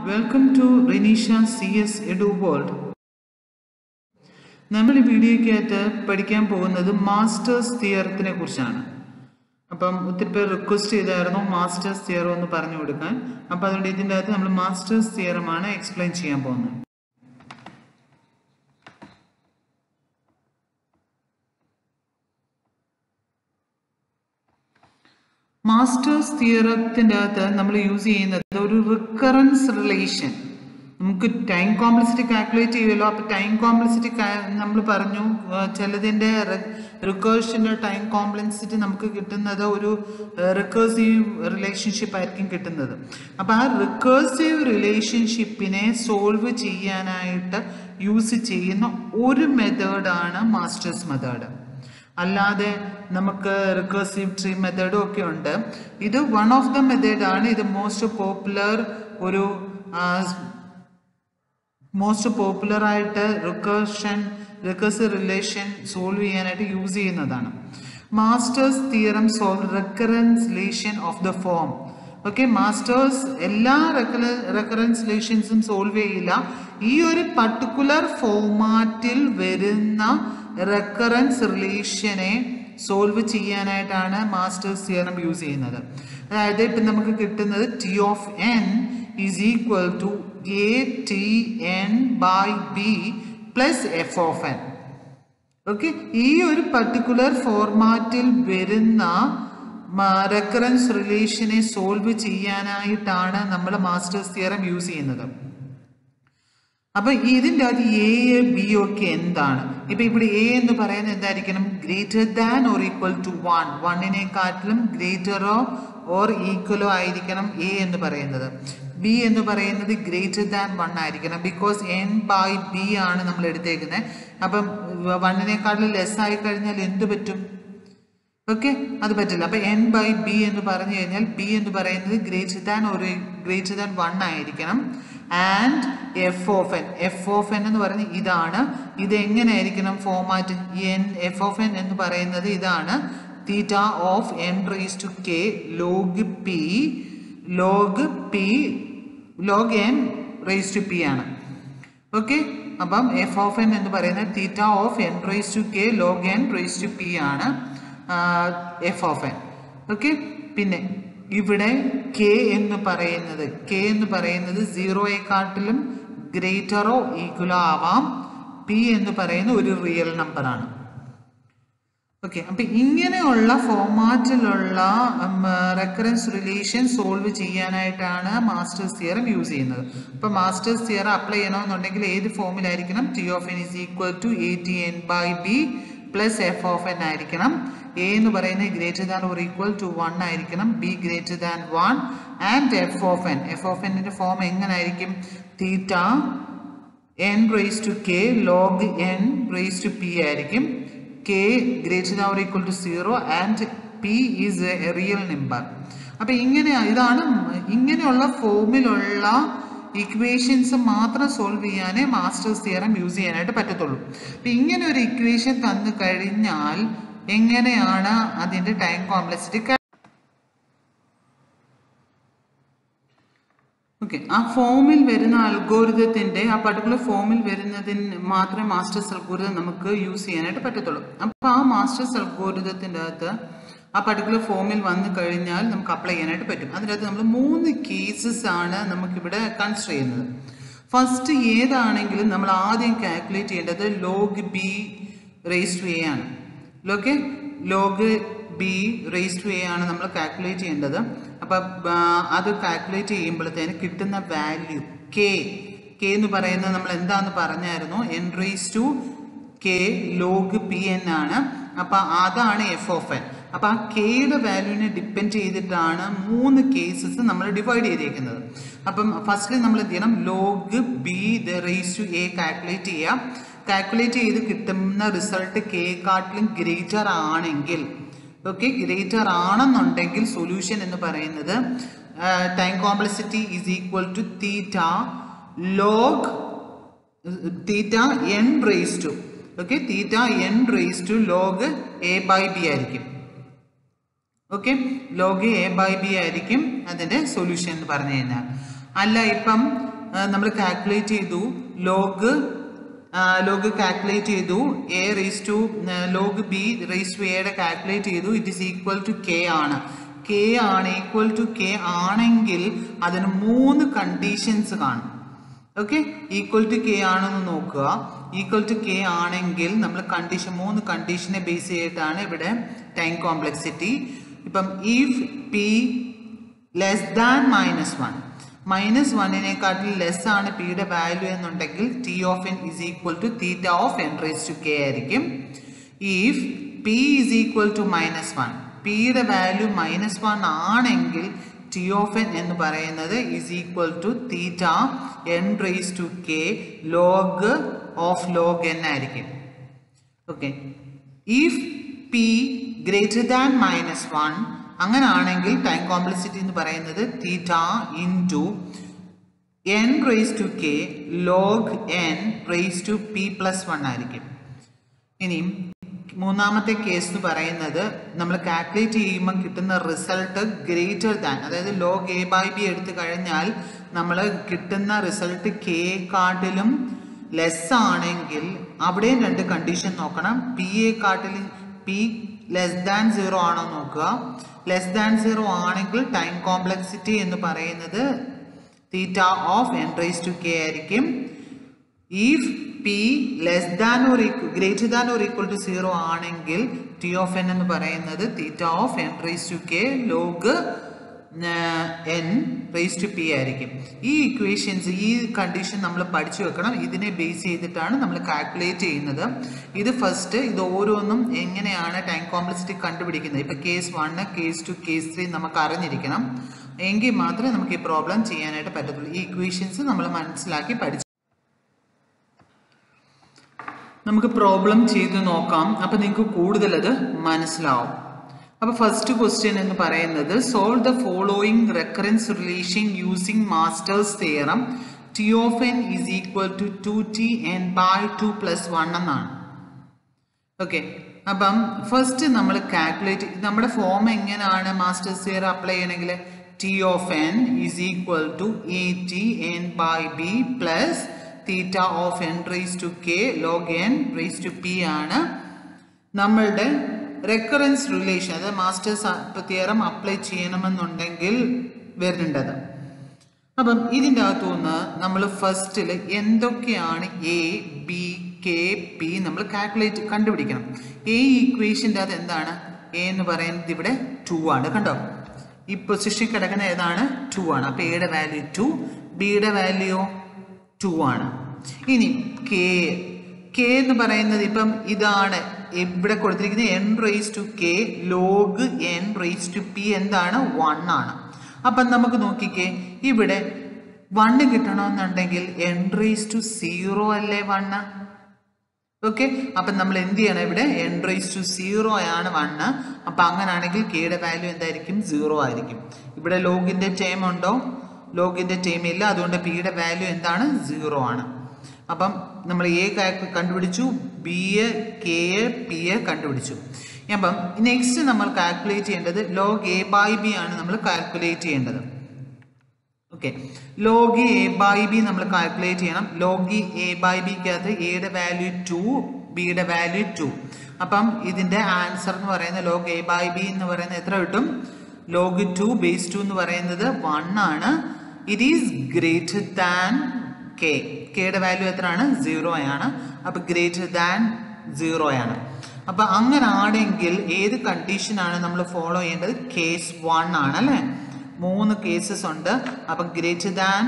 Welcome to Rinisha C S edu world നമ്മൾ ഈ വീഡിയോയ്ക്കകത്ത് പഠിക്കാൻ പോകുന്നത് മാസ്റ്റേഴ്സ് തിയറത്തിനെ കുറിച്ചാണ് അപ്പം ഒത്തിരി പേർ റിക്വസ്റ്റ് ചെയ്തായിരുന്നു മാസ്റ്റേഴ്സ് തിയറം ഒന്ന് പറഞ്ഞു കൊടുക്കാൻ അപ്പം അതുകൊണ്ട് ഇതിൻ്റെ അകത്ത് നമ്മൾ മാസ്റ്റേഴ്സ് തിയറമാണ് എക്സ്പ്ലെയിൻ ചെയ്യാൻ പോകുന്നത് മാസ്റ്റേഴ്സ് തിയറത്തിൻ്റെ അകത്ത് നമ്മൾ യൂസ് ചെയ്യുന്നത് ഒരു റിക്കറൻസ് റിലേഷൻ നമുക്ക് ടൈം കോംപ്ലക്സിറ്റി കാൽക്കുലേറ്റ് ചെയ്യുമല്ലോ അപ്പോൾ ടൈം കോംപ്ലക്സിറ്റി നമ്മൾ പറഞ്ഞു ആ, ചിലതിൻ്റെ റിക്കേഴ്ഷൻ്റെ ടൈം കോംപ്ലക്സിറ്റി നമുക്ക് കിട്ടുന്നത് ഒരു റിക്കേഴ്സീവ് റിലേഷൻഷിപ്പ് ആയിരിക്കും കിട്ടുന്നത് അപ്പോൾ ആ റിക്കേഴ്സീവ് റിലേഷൻഷിപ്പിനെ സോൾവ് ചെയ്യാനായിട്ട് യൂസ് ചെയ്യുന്ന ഒരു മെത്തേഡാണ് മാസ്റ്റേഴ്സ് മെത്തേഡ് അല്ലാതെ നമുക്ക് റിക്കേഴ്സീവ് ട്രീ മെത്തേഡും ഒക്കെ ഉണ്ട് ഇത് വൺ ഓഫ് ദ മെത്തേഡാണ് ഇത് മോസ്റ്റ് പോപ്പുലർ ഒരു മോസ്റ്റ് പോപ്പുലർ ആയിട്ട് റിക്കേർഷൻ റിക്കേഴ്സീവ് റിലേഷൻ സോൾവ് ചെയ്യാനായിട്ട് യൂസ് ചെയ്യുന്നതാണ് masters theorem solve recurrence relation of the form okay masters എല്ലാ റെക്കറൻസ് റിലേഷൻസും സോൾവ് ചെയ്യില്ല ഈ ഒരു പർട്ടിക്കുലർ ഫോമാറ്റിൽ വരുന്ന റെക്കറൻസ് റിലേഷനെ സോൾവ് ചെയ്യാനായിട്ടാണ് മാസ്റ്റേഴ്സ് തിയറം യൂസ് ചെയ്യുന്നത് അതായത് ഇപ്പം നമുക്ക് കിട്ടുന്നത് T of N is equal to A T N by B plus F of N okay ഈ ഒരു പർട്ടിക്കുലർ ഫോർമാറ്റിൽ വരുന്ന റെക്കറൻസ് റിലേഷനെ സോൾവ് ചെയ്യാനായിട്ടാണ് നമ്മൾ മാസ്റ്റേഴ്സ് തിയറം യൂസ് ചെയ്യുന്നത് അപ്പൊ ഇതിൻ്റെ അകത്ത് എ ബി ഒക്കെ എന്താണ് ഇപ്പൊ ഇവിടെ എ എന്ന് പറയുന്നത് എന്തായിരിക്കണം greater than or equal to one വണ്ണിനെക്കാട്ടിലും ഗ്രേറ്ററോ ഓർ ഈക്വലോ ആയിരിക്കണം എ എന്ന് പറയുന്നത് ബി എന്ന് പറയുന്നത് ഗ്രേറ്റർ ദാൻ വൺ ആയിരിക്കണം ബിക്കോസ് എൻ ബൈ ബി ആണ് നമ്മൾ എടുത്തേക്കുന്നത് അപ്പം വണ്ണിനെക്കാട്ടിലും ലെസ് ആയി കഴിഞ്ഞാൽ എന്ത് പറ്റും ഓക്കെ അത് പറ്റില്ല അപ്പൊ എൻ ബൈ ബി എന്ന് പറഞ്ഞു കഴിഞ്ഞാൽ ബി എന്ന് പറയുന്നത് ഗ്രേറ്റർ ദാൻ ഒരു ഗ്രേറ്റർ ദാൻ വൺ ആയിരിക്കണം and F of N F of N എന്ന് പറയുന്നത് ഇതാണ് ഇത് എങ്ങനെയായിരിക്കണം format N F of N എന്ന് പറയുന്നത് ഇതാണ് theta of N raise to K log P log P log N raise to P ആണ് ഓക്കെ അപ്പം എഫ് ഓഫ് എൻ എന്ന് പറയുന്നത് theta of N raise to K log N raise to P ആണ് F of N okay പിന്നെ ഇവിടെ K എന്ന് പറയുന്നത് K എന്ന് പറയുന്നത് സീറോയെക്കാട്ടിലും ഗ്രേറ്ററോ ഈക്വലോ ആവാം പി എന്ന് പറയുന്ന ഒരു റിയൽ നമ്പറാണ് ഓക്കെ അപ്പൊ ഇങ്ങനെയുള്ള ഫോമാറ്റിലുള്ള റെക്കറൻസ് റിലേഷൻ സോൾവ് ചെയ്യാനായിട്ടാണ് മാസ്റ്റേഴ്സ് തിയറം യൂസ് ചെയ്യുന്നത് അപ്പൊ മാസ്റ്റേഴ്സ് തിയറം അപ്ലൈ ചെയ്യണമെന്നുണ്ടെങ്കിൽ ഏത് ഫോമിലായിരിക്കണം T of N is equal to A T N by B plus F of N ആയിരിക്കണം എ എന്ന് പറയുന്നത് greater than or equal to one ആയിരിക്കണം B greater than one and F of N F of എന്നിന്റെ form എങ്ങനായിരിക്കും theta N raise to K log N raise to P ആയിരിക്കും K greater than or equal to zero and P is a real number അപ്പൊ ഇങ്ങനെ ഇതാണ് ഇങ്ങനെയുള്ള ഫോമിലുള്ള equations മാത്രം solve ചെയ്യാനേ മാസ്റ്റേഴ്സ് തിയറം യൂസ് ചെയ്യാനായിട്ട് പറ്റത്തുള്ളൂ അപ്പൊ ഇങ്ങനെ ഒരു ഇക്വേഷൻ തന്നു കഴിഞ്ഞാൽ എങ്ങനെയാണ് അതിന്റെ ടൈം കോംപ്ലക്സിറ്റി ഓക്കെ ആ ഫോമിൽ വരുന്ന അൽഗോരിതത്തിന്റെ ആ പർട്ടിക്കുലർ ഫോമിൽ വരുന്നതിന് മാത്രമേ മാസ്റ്റേഴ്സ് അൽഗോരിതം നമുക്ക് യൂസ് ചെയ്യാനായിട്ട് പറ്റത്തുള്ളൂ അപ്പോൾ ആ മാസ്റ്റേഴ്സ് അൽഗോരിതത്തിൻ്റെ അകത്ത് ആ പർട്ടിക്കുലർ ഫോമിൽ വന്നു കഴിഞ്ഞാൽ നമുക്ക് അപ്ലൈ ചെയ്യാനായിട്ട് പറ്റും അതിൻ്റെ അകത്ത് നമ്മൾ മൂന്ന് കേസസ് ആണ് നമുക്കിവിടെ കൺസിഡർ ചെയ്യുന്നത് ഫസ്റ്റ് ഏതാണെങ്കിലും നമ്മൾ ആദ്യം കാൽക്കുലേറ്റ് ചെയ്യേണ്ടത് log B raise to A ആണ് okay log B raise to A ആണ് നമ്മൾ കാൽക്കുലേറ്റ് ചെയ്യേണ്ടത് അപ്പം അത് കാൽക്കുലേറ്റ് ചെയ്യുമ്പോഴത്തേന് കിട്ടുന്ന വാല്യൂ കെ കെ എന്ന് പറയുന്നത് നമ്മൾ എന്താന്ന് പറഞ്ഞായിരുന്നു N raise to K log P N ആണ് അപ്പം അതാണ് എഫ് ഓഫ് എൻ അപ്പം ആ കെയുടെ വാല്യൂവിനെ ഡിപ്പെൻഡ് ചെയ്തിട്ടാണ് മൂന്ന് കേസസ് നമ്മൾ ഡിവൈഡ് ചെയ്തേക്കുന്നത് അപ്പം ഫസ്റ്റിൽ നമ്മൾ എന്ത് ചെയ്യണം log B the raise to A calculate ചെയ്യാം കാൽക്കുലേറ്റ് ചെയ്ത് കിട്ടുന്ന റിസൾട്ട് കെക്കാട്ടിലും ഗ്രേറ്റർ ആണെങ്കിൽ ഓക്കെ ഗ്രേറ്റർ ആണെന്നുണ്ടെങ്കിൽ സൊല്യൂഷൻ എന്ന് പറയുന്നത് time complexity is equal to theta log theta N raise to okay theta N raise to log A by B ആയിരിക്കും okay log A by B ആയിരിക്കും അതിൻ്റെ സൊല്യൂഷൻ എന്ന് പറഞ്ഞു കഴിഞ്ഞാൽ അല്ല ഇപ്പം നമ്മൾ കാൽക്കുലേറ്റ് ചെയ്തു ലോഗ് ലോഗ് കാൽക്കുലേറ്റ് ചെയ്തു A raise to log B raise to എയുടെ കാൽക്കുലേറ്റ് ചെയ്തു it is equal to K ആണ് കെ ആണ് ഈക്വൽ ടു കെ ആണെങ്കിൽ അതിന് മൂന്ന് കണ്ടീഷൻസ് കാണും ഓക്കെ ഈക്വൽ ടു കെ ആണെന്ന് നോക്കുക ഈക്വൽ ടു കെ ആണെങ്കിൽ നമ്മൾ കണ്ടീഷൻ മൂന്ന് കണ്ടീഷനെ ബേസ് ചെയ്തിട്ടാണ് ഇവിടെ ടൈം കോംപ്ലക്സിറ്റി ഇപ്പം if P less than minus one minus വണ്ണിനെക്കാട്ടിൽ ലെസ് ആണ് പിയുടെ വാല്യൂ എന്നുണ്ടെങ്കിൽ T of N is equal to theta of N raise to K ആയിരിക്കും if P is equal to minus one പിയുടെ value minus one ആണെങ്കിൽ T of N എന്ന് പറയുന്നത് is equal to theta N raise to K log of log N ആയിരിക്കും okay if P greater than minus one അങ്ങനാണെങ്കിൽ time complexity എന്ന് പറയുന്നത് theta in to N raise to K log N raise to P plus one ആയിരിക്കും ഇനിയും മൂന്നാമത്തെ case എന്ന് പറയുന്നത് നമ്മൾ calculate ചെയ്യുമ്പോൾ കിട്ടുന്ന റിസൾട്ട് ഗ്രേറ്റർ ദാൻ അതായത് ലോഗ് എ ബൈ ബി എടുത്തു കഴിഞ്ഞാൽ നമ്മൾ കിട്ടുന്ന റിസൾട്ട് കെക്കാട്ടിലും ലെസ് ആണെങ്കിൽ അവിടെയും രണ്ട് കണ്ടീഷൻ നോക്കണം പി എ കാട്ടിലും പി ലെസ് ദാൻ സീറോ ആണോ നോക്കുക ലെസ് ദാൻ സീറോ ആണെങ്കിൽ ടൈം കോംപ്ലക്സിറ്റി എന്ന് പറയുന്നത് theta of N raise to K ആയിരിക്കും if P less than or greater than or equal to zero ആണെങ്കിൽ ടി ഓഫ് എൻ എന്ന് പറയുന്നത് theta of N raise to K log N raise to P ആയിരിക്കും ഈ equations ഈ condition നമ്മൾ പഠിച്ചു വെക്കണം ഇതിനെ ബേസ് ചെയ്തിട്ടാണ് നമ്മൾ കാൽക്കുലേറ്റ് ചെയ്യുന്നത് ഇത് ഫസ്റ്റ് ഇത് ഓരോന്നും എങ്ങനെയാണ് ടൈം കോംപ്ലക്സിറ്റി കണ്ടുപിടിക്കുന്നത് ഇപ്പൊ case one case two case three നമുക്ക് അറിഞ്ഞിരിക്കണം എങ്കിൽ മാത്രമേ നമുക്ക് ഈ പ്രോബ്ലം ചെയ്യാനായിട്ട് പറ്റത്തുള്ളൂ ഈ ഇക്വേഷൻസ് നമ്മൾ മനസ്സിലാക്കി പഠിച്ചു നമുക്ക് പ്രോബ്ലം ചെയ്ത് നോക്കാം അപ്പൊ നിങ്ങൾക്ക് കൂടുതൽ അത് മനസ്സിലാവും അപ്പൊ ഫസ്റ്റ് ക്വസ്റ്റ്യൻ എന്ന് പറയുന്നത് solve the following recurrence relation using masters theorem T of N is equal to two T N by two plus one എന്നാണ് ഓക്കെ അപ്പം ഫസ്റ്റ് നമ്മൾ കാൽക്കുലേറ്റ് നമ്മുടെ ഫോം എങ്ങനെയാണ് മാസ്റ്റേഴ്സ് തിയറം അപ്ലൈ ചെയ്യണമെങ്കിൽ T of N is equal to A T N by B plus theta of N raise to K log N raise to P ആണ് നമ്മളുടെ recurrence relation അതായത് masters theorem apply ചെയ്യണമെന്നുണ്ടെങ്കിൽ വരുന്നുണ്ടത് അപ്പം ഇതിൻ്റെ അകത്തുനിന്ന് നമ്മൾ ഫസ്റ്റിൽ എന്തൊക്കെയാണ് എ ബി കെ പി നമ്മൾ കാൽക്കുലേറ്റ് കണ്ടുപിടിക്കണം എ ഈക്വേഷൻ്റെ അത് എന്താണ് എ എന്ന് പറയുന്നത് ഇവിടെ ടു ആണ് കണ്ടോ ഈ പൊസിഷൻ കിടക്കുന്ന ഏതാണ് ടു ആണ് അപ്പോൾ എയുടെ വാല്യൂ ടു ബിയുടെ വാല്യൂ ടു ആണ് ഇനി കെ കെ എന്ന് പറയുന്നത് ഇപ്പം ഇതാണ് ഇവിടെ കൊടുത്തിരിക്കുന്നത് N raise to K log N raise to P എന്താണ് വൺ ആണ് അപ്പം നമുക്ക് നോക്കിക്കേ ഇവിടെ വണ്ണ് കിട്ടണമെന്നുണ്ടെങ്കിൽ എൻ റേസ് ടു സീറോ അല്ലേ വണ്ണ് ഓക്കെ അപ്പം നമ്മൾ എന്ത് ചെയ്യണം ഇവിടെ എൻ റേസ് ടു സീറോ ആണ് വണ്ണ് അപ്പം അങ്ങനാണെങ്കിൽ കെയുടെ വാല്യൂ എന്തായിരിക്കും സീറോ ആയിരിക്കും ഇവിടെ ലോഗിന്റെ ടേം ഉണ്ടോ ലോഗിന്റെ ടേം ഇല്ല അതുകൊണ്ട് പിയുടെ വാല്യൂ എന്താണ് സീറോ ആണ് അപ്പം നമ്മൾ എ കണ്ടുപിടിച്ചു B A K A P A കണ്ടുപിടിച്ചു അപ്പം നെക്സ്റ്റ് നമ്മൾ കാൽക്കുലേറ്റ് ചെയ്യേണ്ടത് ലോഗ് എ ബൈ ബി ആണ് നമ്മൾ കാൽക്കുലേറ്റ് ചെയ്യേണ്ടത് okay log A by B നമ്മൾ കാൽക്കുലേറ്റ് ചെയ്യണം ലോഗ് എ ബൈ ബിക്കകത്ത് എയുടെ വാല്യൂ ടു ബിയുടെ വാല്യൂ ടു അപ്പം ഇതിന്റെ ആൻസർ എന്ന് പറയുന്നത് ലോഗ് എ ബൈ ബി എന്ന് പറയുന്നത് എത്ര കിട്ടും ലോഗ് ടു ബേസ് ടു എന്ന് പറയുന്നത് വൺ ആണ് it is greater than K കെയുടെ വാല്യൂ എത്രയാണ് സീറോ ആണ് അപ്പൊ ഗ്രേറ്റർ ദാൻ സീറോ ആണ് അപ്പൊ അങ്ങനെ ആണെങ്കിൽ ഏത് കണ്ടീഷനാണ് നമ്മൾ ഫോളോ ചെയ്യേണ്ടത് കേസ് വൺ ആണ് അല്ലേ മൂന്ന് കേസസ് ഉണ്ട് അപ്പൊ greater than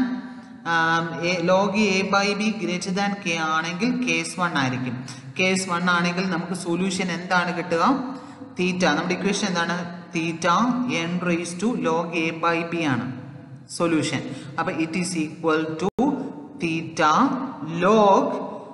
log A by B greater than K ആണെങ്കിൽ കേസ് വൺ ആയിരിക്കും കേസ് വൺ ആണെങ്കിൽ നമുക്ക് സൊല്യൂഷൻ എന്താണ് കിട്ടുക തീറ്റ നമ്മുടെ ഇക്വേഷൻ എന്താണ് theta N raise to log A by B ആണ് സൊല്യൂഷൻ അപ്പൊ it is equal to theta log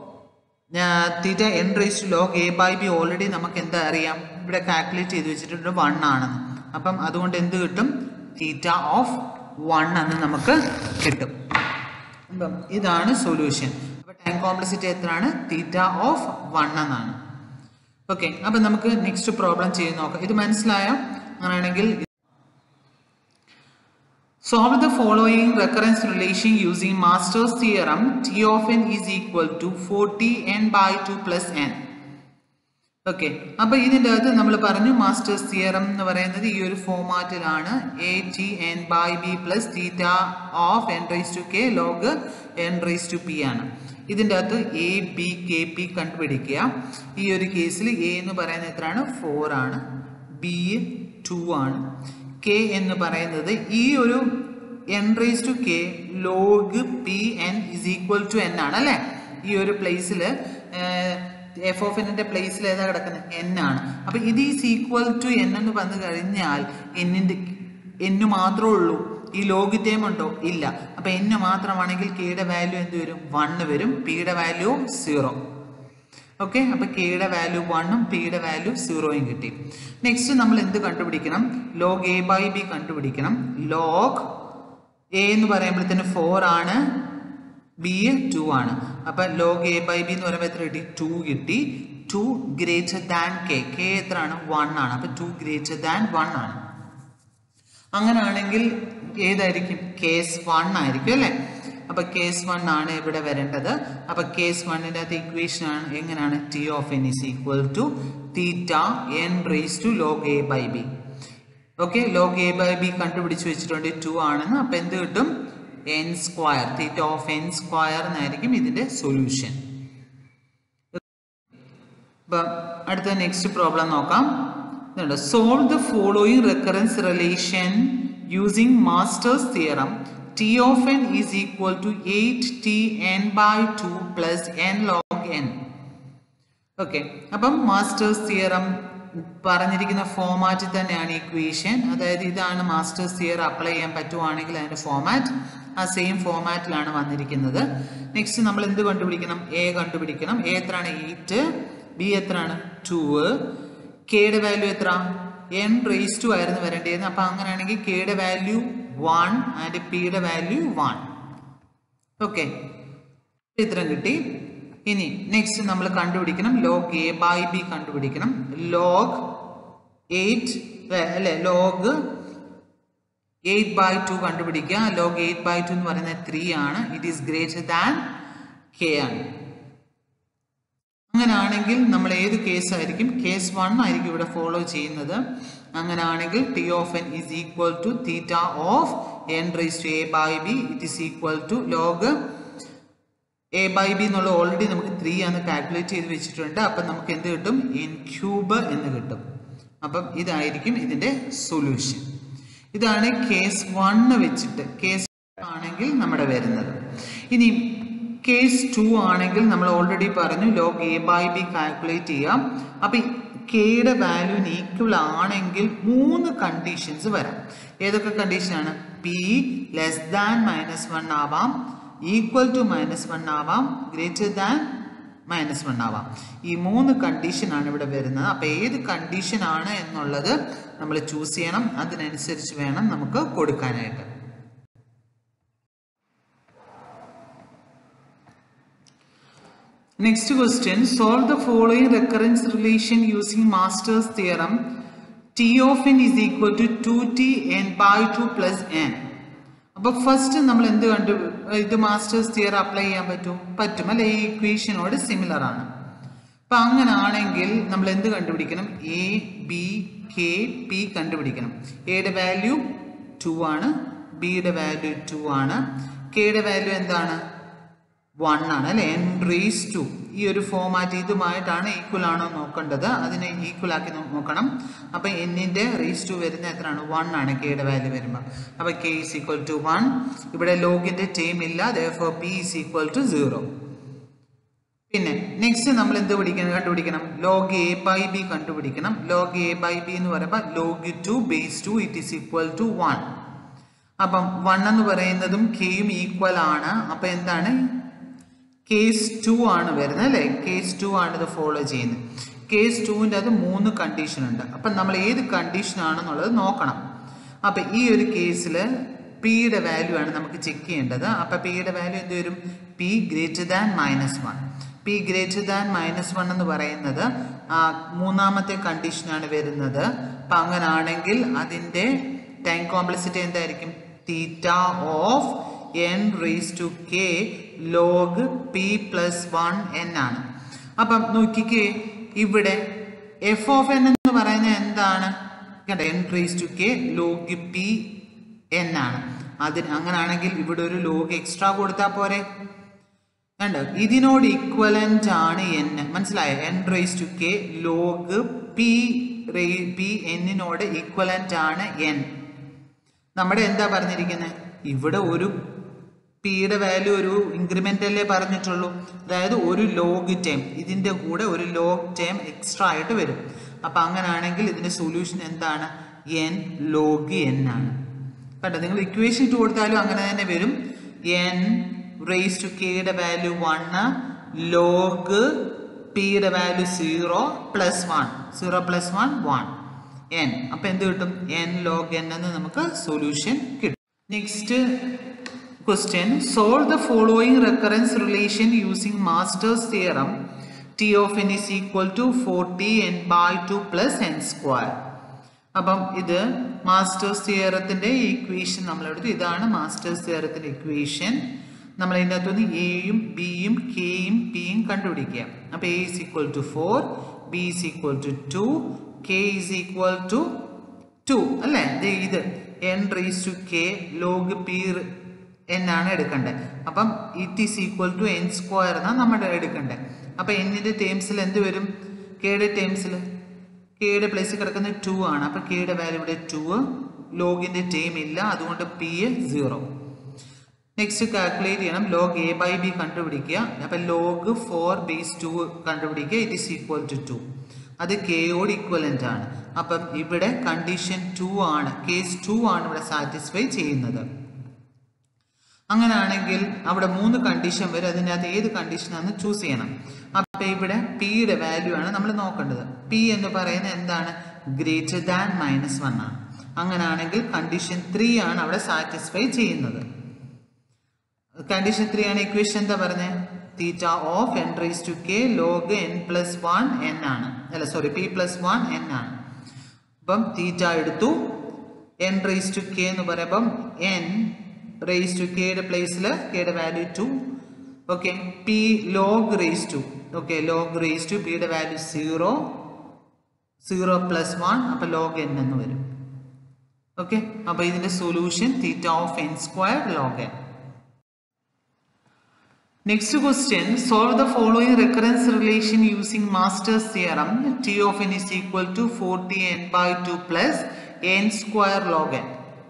theta N raise to log A by B already നമുക്ക് എന്താ അറിയാം ഇവിടെ കാൽക്കുലേറ്റ് ചെയ്ത് വെച്ചിട്ടുണ്ട് വൺ ആണെന്ന് അപ്പം അതുകൊണ്ട് എന്ത് കിട്ടും തീറ്റ ഓഫ് വൺ എന്ന് നമുക്ക് കിട്ടും അപ്പം ഇതാണ് സൊല്യൂഷൻ അപ്പം ടൈം കോംപ്ലക്സിറ്റി എത്രയാണ് തീറ്റ ഓഫ് വൺ എന്നാണ് ഓക്കെ അപ്പം നമുക്ക് നെക്സ്റ്റ് പ്രോബ്ലം ചെയ്ത് നോക്കാം ഇത് മനസ്സിലായോ അങ്ങനെയാണെങ്കിൽ Solve the following recurrence relation using Master's theorem. T of n is equal to 40n by 2 plus n. Okay അപ്പൊ ഇതിൻ്റെ അകത്ത് നമ്മൾ പറഞ്ഞു മാസ്റ്റേഴ്സ് തിയറം എന്ന് പറയുന്നത് ഈ ഒരു ഫോമാറ്റിലാണ് A T N by B plus theta of N rise to K log N rise to P ആണ് ഇതിൻ്റെ അകത്ത് എ ബി കെ പി കണ്ടുപിടിക്കുക ഈ ഒരു കേസിൽ എ എന്ന് പറയുന്നത് എത്രയാണ് ഫോർ ആണ് ബി ടു ആണ് കെ എന്ന് പറയുന്നത് ഈ ഒരു N rise to K log P N is equal to N ആണ് അല്ലേ ഈ ഒരു പ്ലേസിൽ എഫ് ഓഫ് എന്നിന്റെ പ്ലേസിൽ ഏതാ കിടക്കുന്നത് എൻ ആണ് അപ്പൊ ഇത് ഈസ് ഈക്വൽ ടു എൻ എന്ന് വന്നു കഴിഞ്ഞാൽ എന്നിന്റെ എന്ന് മാത്രമേ ഉള്ളൂ ഈ ലോഗ് ടേം ഉണ്ടോ ഇല്ല അപ്പൊ എന്ന് മാത്രമാണെങ്കിൽ കെയുടെ വാല്യൂ എന്ത് വരും വണ്ണ് വരും പിയുടെ വാല്യൂ സീറോ ഓക്കെ അപ്പൊ കെയുടെ വാല്യൂ വണ്ണും പിയുടെ വാല്യൂ സീറോയും കിട്ടി നെക്സ്റ്റ് നമ്മൾ എന്ത് കണ്ടുപിടിക്കണം ലോഗ് എ ബൈ ബി കണ്ടുപിടിക്കണം ലോഗ് എ എന്ന് പറയുമ്പോഴത്തേന് ഫോർ ആണ് ബി ടു ആണ് അപ്പൊ ലോഗ് എ ബൈ ബി എന്ന് പറയുമ്പോൾ എത്ര കിട്ടി ടു കിട്ടി two greater than K K എത്ര ആണ് വൺ ആണ് അപ്പൊ ടു ഗ്രേറ്റർ ദാൻ വൺ ആണ് അങ്ങനാണെങ്കിൽ ഏതായിരിക്കും കേസ് വൺ ആയിരിക്കും അല്ലേ അപ്പൊ കേസ് വൺ ആണ് ഇവിടെ വരേണ്ടത് അപ്പൊ കേസ് വണ്ണിന്റെ അകത്ത് ഇക്വേഷൻ ആണ് എങ്ങനെയാണ് T of N is equal to theta N raise to log A by B okay log A by B കണ്ടുപിടിച്ച് വെച്ചിട്ടുണ്ട് ടു ആണെന്ന് അപ്പൊ എന്ത് കിട്ടും N square theta of N square എന്നായിരിക്കും ഇതിന്റെ സൊല്യൂഷൻ അപ്പം അടുത്ത നെക്സ്റ്റ് പ്രോബ്ലം നോക്കാം solve the following recurrence relation using masters theorem T of N is equal to eight T N by two plus N log N okay അപ്പം masters theorem പറഞ്ഞിരിക്കുന്ന ഫോമാറ്റിൽ തന്നെയാണ് equation അതായത് ഇതാണ് മാസ്റ്റേഴ്സ് തിയർ അപ്ലൈ ചെയ്യാൻ പറ്റുവാണെങ്കിൽ അതിന്റെ ഫോമാറ്റ് ആ സെയിം ഫോമാറ്റിലാണ് വന്നിരിക്കുന്നത് നെക്സ്റ്റ് നമ്മൾ എന്ത് കണ്ടുപിടിക്കണം എ കണ്ടുപിടിക്കണം എ എത്രയാണ് എയ്റ്റ് ബി എത്രയാണ് ടു കെയുടെ വാല്യൂ എത്ര എൻ റേസ് ടു ആയിരുന്നു വരേണ്ടിയിരുന്നത് അപ്പൊ അങ്ങനെയാണെങ്കിൽ കെയുടെ വാല്യൂ വൺ ആൻഡ് പിയുടെ വാല്യൂ വൺ ഓക്കെ ഇത്രയും കിട്ടി ഇനി നെക്സ്റ്റ് നമ്മൾ കണ്ടുപിടിക്കണം ലോഗ് എ ബൈ ബി കണ്ടുപിടിക്കണം ലോഗ് എയ്റ്റ് അല്ലെ ലോഗ് എയ്റ്റ് ബൈ ടു കണ്ടുപിടിക്കുക ലോഗ് എയ്റ്റ് ബൈ ടു എന്ന് പറയുന്നത് ത്രീ ആണ് it is greater than K ആണ് അങ്ങനാണെങ്കിൽ നമ്മൾ ഏത് കേസ് ആയിരിക്കും കേസ് വൺ ആയിരിക്കും ഇവിടെ ഫോളോ ചെയ്യുന്നത് അങ്ങനാണെങ്കിൽ T of N is equal to theta of N raise to A by B it is equal to log A by B എന്നുള്ള ഓൾറെഡി നമുക്ക് ത്രീ ആണ് കാൽക്കുലേറ്റ് ചെയ്ത് വെച്ചിട്ടുണ്ട് അപ്പം നമുക്ക് എന്ത് കിട്ടും എൻ ക്യൂബ് എന്ന് കിട്ടും അപ്പം ഇതായിരിക്കും ഇതിന്റെ സൊല്യൂഷൻ ഇതാണ് കേസ് വണ്ണ് വെച്ചിട്ട് കേസ് ആണെങ്കിൽ നമ്മുടെ വരുന്നത് ഇനി കേസ് ടു ആണെങ്കിൽ നമ്മൾ ഓൾറെഡി പറഞ്ഞു log A by B calculate ചെയ്യാം അപ്പം കെയുടെ വാല്യൂന് ഈക്വൽ ആണെങ്കിൽ മൂന്ന് കണ്ടീഷൻസ് വരാം ഏതൊക്കെ കണ്ടീഷനാണ് P less than minus one ആവാം ഈക്വൽ ടു മൈനസ് വൺ ആവാം ഗ്രേറ്റർ ദാൻ മൈനസ് വൺ ആവാം ഈ മൂന്ന് കണ്ടീഷൻ ആണ് ഇവിടെ വരുന്നത് അപ്പൊ ഏത് കണ്ടീഷൻ ആണ് എന്നുള്ളത് നമ്മൾ ചൂസ് ചെയ്യണം അതിനനുസരിച്ച് വേണം നമുക്ക് കൊടുക്കാനായിട്ട് Next question, solve the following recurrence relation using Master's theorem. T of n is equal to 2t n by 2 plus n. അപ്പൊ ഫസ്റ്റ് നമ്മൾ എന്ത് കണ്ടു ഇത് മാസ്റ്റേഴ്സ് തിയർ അപ്ലൈ ചെയ്യാൻ പറ്റും പറ്റും അല്ലെ ഈ ഇക്വേഷനോട് സിമിലർ ആണ് അപ്പൊ അങ്ങനെ ആണെങ്കിൽ നമ്മൾ എന്ത് കണ്ടുപിടിക്കണം എ ബി കെ പി കണ്ടുപിടിക്കണം എയുടെ വാല്യൂ ടു ആണ് ബിയുടെ വാല്യൂ ടു ആണ് കെയുടെ വാല്യൂ എന്താണ് വൺ ആണ് അല്ലെ എൻ റേസ് ടു ഈ ഒരു ഫോമാറ്റ് ഇതുമായിട്ടാണ് ഈക്വൽ ആണോ നോക്കേണ്ടത് അതിനെ ഈക്വൽ ആക്കി നോക്കണം അപ്പൊ എന്നിന്റെ റേസ് ടു വരുന്ന എത്രയാണ് വൺ ആണ് കെയുടെ വാല്യൂ വരുമ്പോൾ അപ്പൊ K is equal to one ഇവിടെ ലോഗിന്റെ ടൈം ഇല്ല for P is equal to zero പിന്നെ നെക്സ്റ്റ് നമ്മൾ എന്ത് പിടിക്കണം കണ്ടുപിടിക്കണം ലോഗ് എ ബൈ ബി കണ്ടുപിടിക്കണം ലോഗ് എ ബൈ ബി എന്ന് പറയുമ്പോൾ log two base two it is equal to one അപ്പം വൺ എന്ന് പറയുന്നതും കെയും ഈക്വൽ ആണ് അപ്പൊ എന്താണ് കേസ് ടു ആണ് വരുന്നത് അല്ലേ കേസ് ടു ആണ് ഇത് ഫോളോ ചെയ്യുന്നത് കേസ് ടുവിൻ്റെ അത് മൂന്ന് കണ്ടീഷൻ ഉണ്ട് അപ്പം നമ്മൾ ഏത് കണ്ടീഷൻ ആണെന്നുള്ളത് നോക്കണം അപ്പം ഈ ഒരു കേസിൽ പിയുടെ വാല്യൂ ആണ് നമുക്ക് ചെക്ക് ചെയ്യേണ്ടത് അപ്പം പിയുടെ വാല്യൂ എന്ത് വരും P greater than minus one P greater than minus one എന്ന് പറയുന്നത് ആ, മൂന്നാമത്തെ കണ്ടീഷനാണ് വരുന്നത് അപ്പം അങ്ങനാണെങ്കിൽ അതിൻ്റെ ടൈം കോംപ്ലക്സിറ്റി എന്തായിരിക്കും theta of N raise to K log P plus one N ആണ് അപ്പം നോക്കിക്കേ ഇവിടെ എഫ് ഓഫ് എൻ എന്ന് പറയുന്നത് എന്താണ് കണ്ട N raise to K log P N ആണ് അതിന് അങ്ങനാണെങ്കിൽ ഇവിടെ ഒരു ലോഗ് എക്സ്ട്രാ കൊടുത്താൽ പോരെ കണ്ടോ ഇതിനോട് ഇക്വലന്റ് ആണ് എൻ മനസ്സിലായോ N raise to K log P P എന്നിനോട് ഇക്വലന്റ് ആണ് എൻ നമ്മുടെ എന്താ പറഞ്ഞിരിക്കുന്നത് ഇവിടെ ഒരു പിയുടെ വാല്യൂ ഒരു ഇൻക്രിമെന്റ് അല്ലേ പറഞ്ഞിട്ടുള്ളൂ അതായത് ഒരു ലോഗ് ടേം ഇതിന്റെ കൂടെ ഒരു ലോഗ് ടേം എക്സ്ട്രാ ആയിട്ട് വരും അപ്പൊ അങ്ങനാണെങ്കിൽ ഇതിന്റെ സൊല്യൂഷൻ എന്താണ് എൻ ലോഗ് എൻ ആണ് കണ്ടോ നിങ്ങൾ ഇക്വേഷൻ ഇട്ട് കൊടുത്താലും അങ്ങനെ തന്നെ വരും എൻ റേസ് ടു കെയുടെ വാല്യൂ വണ് ലോഗ് പിയുടെ value zero plus one zero plus one one N അപ്പൊ എന്ത് കിട്ടും എൻ ലോഗ് എൻ എന്ന് നമുക്ക് സൊല്യൂഷൻ കിട്ടും next question solve the following recurrence relation using masters theorem T of N is equal to forty N by two plus N square അപ്പം ഇത് masters തിയറത്തിന്റെ equation നമ്മൾ എടുത്തു ഇതാണ് മാസ്റ്റേഴ്സ് തിയറത്തിന്റെ ഇക്വേഷൻ നമ്മൾ ഇതിൻ്റെ അകത്തുനിന്ന് എയും ബിയും കെയും പിയും കണ്ടുപിടിക്കുക അപ്പോൾ A is equal to four B is equal to two K is equal to two അല്ലേ ദേ ഇത് N raise to K log P N ആണ് എടുക്കേണ്ടത് അപ്പം it is equal to N square എന്നാണ് നമ്മുടെ എടുക്കേണ്ടത് അപ്പം എന്നിൻ്റെ ടേംസിൽ എന്ത് വരും കെയുടെ ടേംസിൽ കെയുടെ പ്ലേസിൽ കിടക്കുന്ന ടു ആണ് അപ്പം കെയുടെ വാല്യൂ ഇവിടെ ടു ലോഗിൻ്റെ ടേം ഇല്ല അതുകൊണ്ട് പി സീറോ നെക്സ്റ്റ് കാൽക്കുലേറ്റ് ചെയ്യണം ലോഗ് എ ബൈ ബി കണ്ടുപിടിക്കുക അപ്പം ലോഗ് ഫോർ ബേസ് ടു കണ്ടുപിടിക്കുക it is equal to two അത് കെയോട് ഇക്വലൻ്റ് ആണ് അപ്പം ഇവിടെ കണ്ടീഷൻ ടു ആണ് കേസ് ടു ആണ് ഇവിടെ സാറ്റിസ്ഫൈ ചെയ്യുന്നത് അങ്ങനെയാണെങ്കിൽ അവിടെ മൂന്ന് കണ്ടീഷൻ വരും അതിനകത്ത് ഏത് കണ്ടീഷനാണെന്ന് ചൂസ് ചെയ്യണം അപ്പം ഇവിടെ പിയുടെ വാല്യൂ ആണ് നമ്മൾ നോക്കേണ്ടത് പി എന്ന് പറയുന്നത് എന്താണ് ഗ്രേറ്റർ ദാൻ മൈനസ് വൺ ആണ് അങ്ങനെയാണെങ്കിൽ കണ്ടീഷൻ ത്രീ ആണ് അവിടെ സാറ്റിസ്ഫൈ ചെയ്യുന്നത് കണ്ടീഷൻ ത്രീ ആണ് ഇക്വേഷൻ എന്താ പറഞ്ഞത് theta of N raise to K log N plus one N ആണ് അല്ല sorry P plus one N ആണ് അപ്പം തീറ്റ എടുത്തു എൻ റേസ് ടു കെ എന്ന് പറയുമ്പം എൻ റേസ് ടു കെയുടെ പ്ലേസിൽ കെയുടെ value two okay P log raise to okay log raise to പിയുടെ value zero zero plus one അപ്പം ലോഗ് എൻ എന്ന് വരും ഓക്കെ അപ്പോൾ ഇതിൻ്റെ solution theta of N square log N Next question, solve the following recurrence relation using Master's theorem. T of n is equal to 40n by 2 plus n square log n.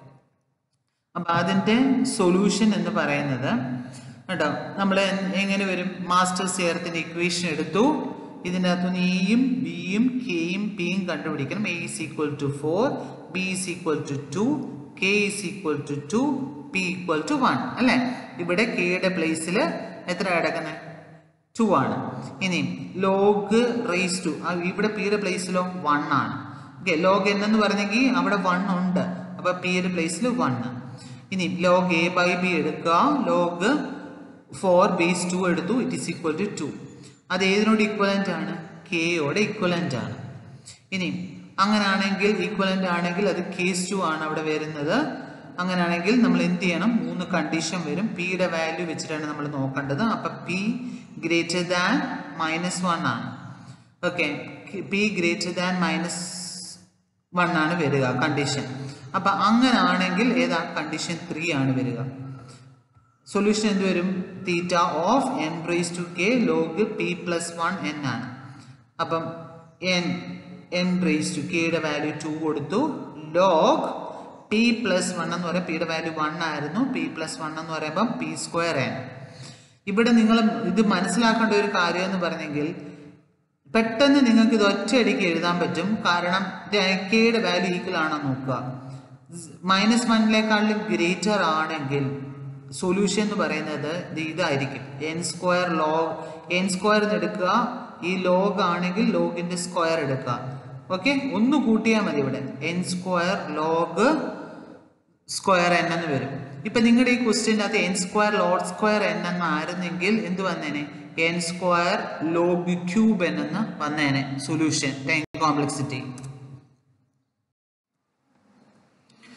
അപ്പം അതിൻ്റെ solution എന്ന് പറയുന്നത് കേട്ടോ നമ്മൾ എങ്ങനെ വരും masters തിയറത്തിൻ്റെ equation എടുത്തു ഇതിൻ്റെ അകത്തുനിന്ന് ഇയും ബിയും കെയും പിയും കണ്ടുപിടിക്കണം A is equal to four B is equal to two K is equal to two P equal to one അല്ലേ ഇവിടെ കെയുടെ പ്ലേസിൽ എത്ര കിടക്കുന്നത് ടു ആണ് ഇനി ലോഗ് റേസ് ടു ഇവിടെ പിയുടെ പ്ലേസിലോ വൺ ആണ് ഓക്കെ ലോഗ് എൻ എന്ന് പറഞ്ഞെങ്കിൽ അവിടെ വൺ ഉണ്ട് അപ്പൊ പിയുടെ പ്ലേസിൽ വൺ ഇനി ലോഗ് എ ബൈ ബി എടുക്കുക ലോഗ് ഫോർ ബേസ് ടു എടുത്തു it is equal to two അത് ഏതിനോട് ഇക്വലൻ്റ് ആണ് കെയോടെ ഇക്വലൻ്റ് ആണ് ഇനി അങ്ങനാണെങ്കിൽ ഈക്വലൻ്റ് ആണെങ്കിൽ അത് കേസ് ടു ആണ് അവിടെ വരുന്നത് അങ്ങനെയാണെങ്കിൽ നമ്മൾ എന്ത് ചെയ്യണം മൂന്ന് കണ്ടീഷൻ വരും പിയുടെ വാല്യൂ വെച്ചിട്ടാണ് നമ്മൾ നോക്കേണ്ടത് അപ്പൊ P greater than minus one ആണ് okay P greater than minus one ആണ് വരിക കണ്ടീഷൻ അപ്പൊ അങ്ങനാണെങ്കിൽ ഏതാ കണ്ടീഷൻ ത്രീ ആണ് വരിക സൊല്യൂഷൻ എന്ത് വരും theta of N raise to K log P plus one N ആണ് അപ്പം എൻ എൻ റേസ് ടു കെയുടെ വാല്യൂ ടു കൊടുത്തു ലോഗ് പി പ്ലസ് വൺ എന്ന് പറയാം പിയുടെ വാല്യൂ വൺ ആയിരുന്നു പി പ്ലസ് വൺ എന്ന് പറയുമ്പം പി സ്ക്വയർ എൻ ഇവിടെ നിങ്ങൾ ഇത് മനസ്സിലാക്കേണ്ട ഒരു കാര്യം എന്ന് പറഞ്ഞെങ്കിൽ പെട്ടെന്ന് നിങ്ങൾക്ക് ഇത് ഒറ്റയടിക്ക് എഴുതാൻ പറ്റും കാരണം കെയുടെ വാല്യൂ ഈക്വൽ ആണോ നോക്കുക മൈനസ് വണ്ണിലേക്കാളും ഗ്രേറ്റർ ആണെങ്കിൽ സൊല്യൂഷൻ എന്ന് പറയുന്നത് ഇതായിരിക്കും N square log N square എടുക്കുക ഈ ലോഗ് ആണെങ്കിൽ ലോഗിന്റെ സ്ക്വയർ എടുക്കുക ഓക്കെ ഒന്ന് കൂട്ടിയാൽ മതി ഇവിടെ N square log square N എന്ന് വരും ഇപ്പൊ നിങ്ങളുടെ ഈ ക്വസ്റ്റ്യൻ്റെ അകത്ത് N square log square N എന്ന് ആയിരുന്നെങ്കിൽ എന്ത് വന്നേനെ N square log cube N എന്ന് വന്നേനെ solution time complexity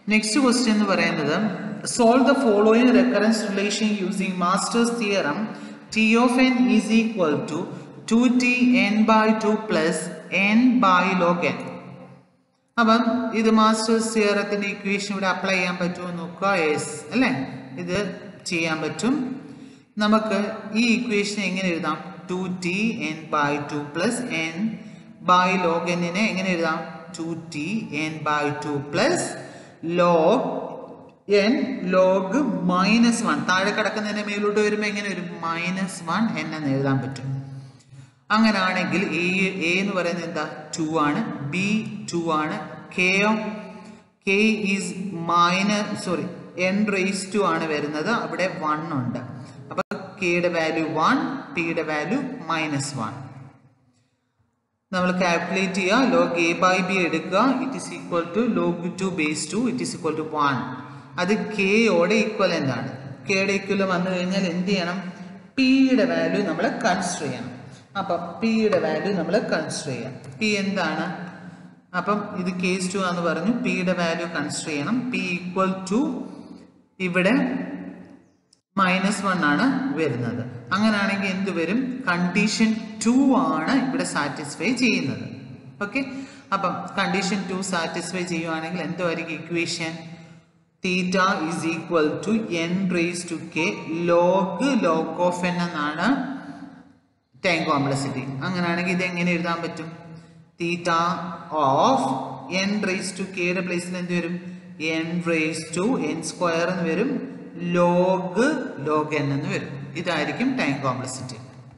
next question എന്ന് പറയുന്നത് solve the following recurrence relation using masters theorem T of N is equal to two T N by two plus N by log N അപ്പം ഇത് masters തിയറത്തിന്റെ equation ഇവിടെ apply ചെയ്യാൻ പറ്റുമോ നോക്കുക yes അല്ലേ ഇത് ചെയ്യാൻ പറ്റും നമുക്ക് ഈ ഇക്വേഷൻ എങ്ങനെ എഴുതാം two T N by two plus N by log എന്നിനെ എങ്ങനെ എഴുതാം two T N by two plus log N log minus one താഴെ കിടക്കുന്നതിന്റെ മേലോട്ട് വരുമ്പോൾ എങ്ങനെ വരും മൈനസ് വൺ എൻ എന്ന് എഴുതാൻ പറ്റും അങ്ങനാണെങ്കിൽ എ എ എന്ന് പറയുന്നത് എന്താ ടു ആണ് ബി ടു ആണ് K K is minus sorry N raise to ആണ് വരുന്നത് അവിടെ വൺ ഉണ്ട് അപ്പൊ കെയുടെ വാല്യൂ വൺ പിയുടെ വാല്യൂ മൈനസ് വൺ നമ്മൾ കാൽക്കുലേറ്റ് ചെയ്യുക ലോഗ് എ ബൈ ബി എടുക്കുക it is equal to log two base two it is equal to one അത് കെയോടെ ഈക്വൽ എന്താണ് കെയുടെ ഈക്വൽ വന്നു കഴിഞ്ഞാൽ എന്ത് ചെയ്യണം പിയുടെ വാല്യൂ നമ്മൾ കൺസിഡർ ചെയ്യണം അപ്പം പിയുടെ വാല്യൂ നമ്മൾ കൺസിഡർ ചെയ്യാം പി എന്താണ് അപ്പം ഇത് കേസ് ടു എന്ന് പറഞ്ഞു പിയുടെ വാല്യൂ കൺസിഡർ ചെയ്യണം പി ഈക്വൽ ടു ഇവിടെ മൈനസ് വൺ ആണ് വരുന്നത് അങ്ങനെയാണെങ്കിൽ എന്ത് വരും കണ്ടീഷൻ ടു ആണ് ഇവിടെ സാറ്റിസ്ഫൈ ചെയ്യുന്നത് ഓക്കെ അപ്പം കണ്ടീഷൻ ടു സാറ്റിസ്ഫൈ ചെയ്യുവാണെങ്കിൽ എന്തുമായിരിക്കും equation theta is equal to N raise to K log log of N എന്നാണ് ടൈം കോംപ്ലക്സിറ്റി അങ്ങനെയാണെങ്കിൽ ഇത് എങ്ങനെ എഴുതാൻ പറ്റും theta of N raise to കെയുടെ പ്ലേസിൽ എന്ത് വരും N raise to N square എന്ന് വരും ലോഗ് ലോഗ് എൻ എന്ന് വരും ഇതായിരിക്കും time complexity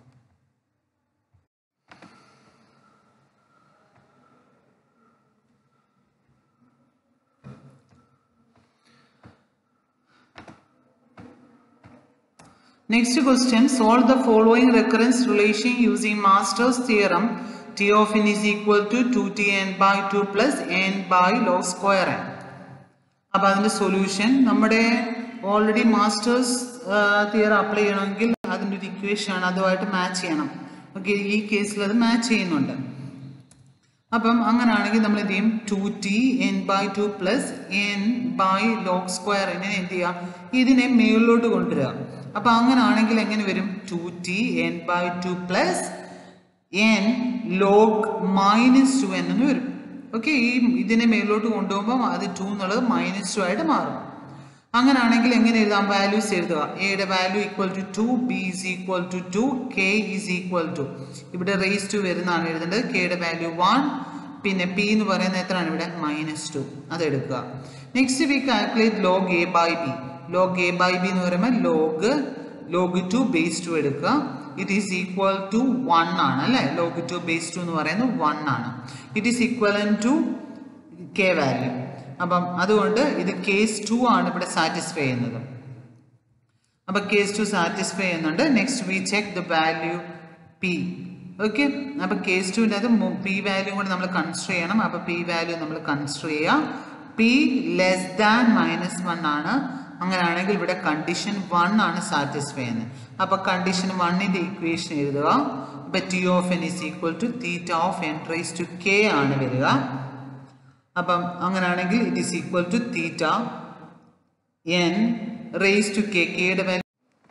Next question, solve the following recurrence relation using Master's theorem. T of n is equal to 2tn by 2 plus n by log square n. അപ്പോൾ അതിൻ്റെ solution നമ്മുടെ already masters തിയർ apply ചെയ്യണമെങ്കിൽ അതിൻ്റെ ഒരു equation ആണ് അതുമായിട്ട് match ചെയ്യണം okay ഈ കേസിൽ അത് മാച്ച് ചെയ്യുന്നുണ്ട് അപ്പം അങ്ങനെയാണെങ്കിൽ നമ്മൾ എന്ത് ചെയ്യും two T N by two plus N by log square എങ്ങനെ എന്ത് ചെയ്യുക ഇതിനെ മേളിലോട്ട് കൊണ്ടുവരിക അപ്പൊ അങ്ങനെയാണെങ്കിൽ എങ്ങനെ വരും two T N by two plus N log minus two N എന്ന് വരും ഓക്കെ ഈ ഇതിനെ മേലോട്ട് കൊണ്ടുപോകുമ്പോൾ അത് ടു എന്നുള്ളത് മൈനസ് ടു ആയിട്ട് മാറും അങ്ങനെയാണെങ്കിൽ എങ്ങനെ എഴുതാം വാല്യൂസ് എഴുതുക എയുടെ value equal to two B is equal to two K is equal to ഇവിടെ റേസ് ടു വരുന്നതാണ് എഴുതേണ്ടത് കെയുടെ വാല്യൂ വൺ പിന്നെ പി എന്ന് പറയുന്നത് എത്രയാണ് ഇവിടെ മൈനസ് ടു അത് എടുക്കുക next we calculate log A by B log A by B എന്ന് പറയുമ്പോൾ log log two base two എടുക്കുക it is equal to one ആണ് അല്ലേ ലോഗ് ടു ബേസ് ടു എന്ന് പറയുന്നത് വൺ ആണ് it is equivalent to K value അപ്പം അതുകൊണ്ട് ഇത് കേസ് ടു ആണ് ഇവിടെ സാറ്റിസ്ഫൈ ചെയ്യുന്നത് അപ്പൊ കേസ് ടു സാറ്റിസ്ഫൈ ചെയ്യുന്നുണ്ട് next we check the value P okay അപ്പൊ കേസ് ടുവിൻ്റെ അത് പി വാല്യൂ കൂടെ നമ്മൾ കൺസിഡർ ചെയ്യണം അപ്പൊ പി വാല്യൂ നമ്മൾ കൺസിഡർ ചെയ്യാം P less than minus one ആണ് അങ്ങനെയാണെങ്കിൽ ഇവിടെ കണ്ടീഷൻ വൺ ആണ് സാറ്റിസ്ഫൈ ചെയ്യുന്നത് അപ്പൊ കണ്ടീഷൻ വണ്ണിന്റെ ഇക്വേഷൻ എഴുതുക അപ്പൊ T of N is equal to theta of N rise to K ആണ് വരിക അപ്പം അങ്ങനെയാണെങ്കിൽ it is equal to theta N raise to K കെയുടെ value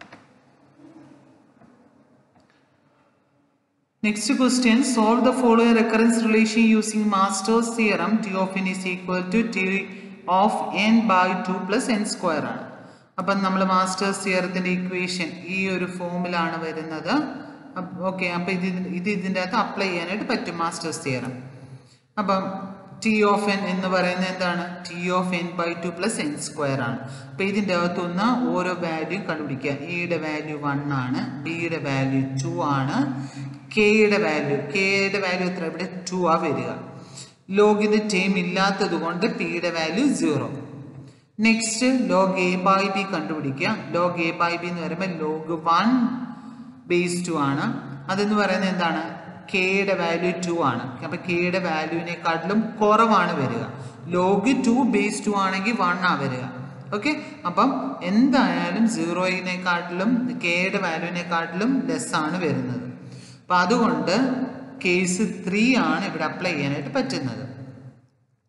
Next question, solve the following recurrence relation using Master's theorem. T of n is equal to T of n by 2 plus n square ആണ് അപ്പം നമ്മൾ masters തിയറത്തിൻ്റെ equation ഈ ഒരു ഫോമിലാണ് വരുന്നത് okay അപ്പം ഇത് ഇത് ഇതിൻ്റെ അകത്ത് അപ്ലൈ ചെയ്യാനായിട്ട് പറ്റും മാസ്റ്റേഴ്സ് തിയറം അപ്പം ടി ഓഫ് എൻ എന്ന് പറയുന്നത് എന്താണ് T of N by two plus N square ആണ് അപ്പം ഇതിൻ്റെ അകത്തുനിന്ന് ഓരോ വാല്യൂ കണ്ടുപിടിക്കുക എയുടെ വാല്യൂ വൺ ആണ് ബിയുടെ വാല്യൂ ടു ആണ് കെയുടെ വാല്യൂ കെയുടെ വാല്യൂ എത്ര ഇവിടെ ടു ആ വരിക ലോഗിന്റെ ടേം ഇല്ലാത്തത് കൊണ്ട് പിയുടെ value zero next log A by B കണ്ടുപിടിക്കുക ലോഗ് എ ബൈ ബി എന്ന് പറയുമ്പോൾ ലോഗ് വൺ ബേസ് ടു ആണ് അതെന്ന് പറയുന്നത് എന്താണ് കെയുടെ വാല്യൂ ടു ആണ് അപ്പൊ കെയുടെ വാല്യൂവിനെക്കാട്ടിലും കുറവാണ് വരിക ലോഗ് ടു ബേസ് ടു ആണെങ്കിൽ വൺ ആ വരിക ഓക്കെ അപ്പം എന്തായാലും സീറോയിനെക്കാട്ടിലും കെയുടെ വാല്യൂവിനെക്കാട്ടിലും ലെസ് ആണ് വരുന്നത് അപ്പം അതുകൊണ്ട് കേസ് ത്രീ ആണ് ഇവിടെ അപ്ലൈ ചെയ്യാനായിട്ട് പറ്റുന്നത്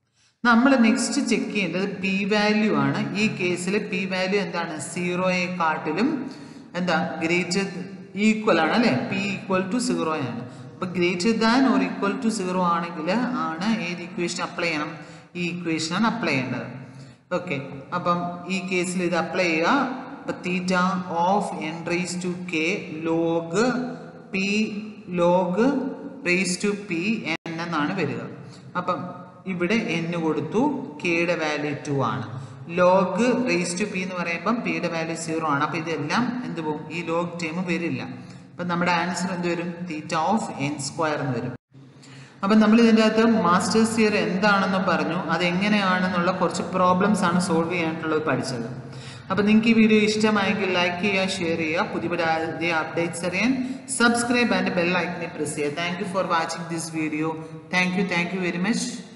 നമ്മൾ നെക്സ്റ്റ് ചെക്ക് ചെയ്യേണ്ടത് പി വാല്യൂ ആണ് ഈ കേസിൽ പി വാല്യൂ എന്താണ് സീറോയെക്കാട്ടിലും എന്താ ഗ്രേറ്റർ ഈക്വൽ ആണ് അല്ലേ പി ഈക്വൽ ടു സീറോ ആണ് അപ്പൊ greater than or equal to zero ആണെങ്കിൽ ആണ് ഏത് ഇക്വേഷൻ അപ്ലൈ ചെയ്യണം ഈ ഇക്വേഷനാണ് അപ്ലൈ ചെയ്യേണ്ടത് ഓക്കെ അപ്പം ഈ കേസിൽ ഇത് അപ്ലൈ ചെയ്യുക അപ്പൊ theta of N raise to K log P log raise to P N എന്നാണ് വരിക അപ്പം ഇവിടെ n കൊടുത്തു കെയുടെ വാല്യൂ ടു ആണ് ലോഗ് റേസ് ടു പി എന്ന് പറയുമ്പം പിയുടെ വാല്യൂ സീറോ ആണ് അപ്പം ഇതെല്ലാം എന്ത് പോകും ഈ ലോഗ് ടേം വരില്ല അപ്പം നമ്മുടെ ആൻസർ എന്ത് വരും തീറ്റ ഓഫ് എൻ സ്ക്വയർ എന്ന് വരും അപ്പം നമ്മൾ ഇതിൻ്റെ അകത്ത് മാസ്റ്റേഴ്സ് ഇയർ എന്താണെന്ന് പറഞ്ഞു അത് എങ്ങനെയാണെന്നുള്ള കുറച്ച് പ്രോബ്ലംസ് ആണ് സോൾവ് ചെയ്യാനായിട്ടുള്ളത് പഠിച്ചത് അപ്പം നിങ്ങൾക്ക് ഈ വീഡിയോ ഇഷ്ടമായെങ്കിൽ ലൈക്ക് ചെയ്യുക ഷെയർ ചെയ്യുക പുതിയ പുതിയ അപ്ഡേറ്റ്സ് അറിയാൻ സബ്സ്ക്രൈബ് ആൻഡ് ബെൽ ഐക്കനെ പ്രസ് ചെയ്യുക thank you for watching this video thank you thank you very much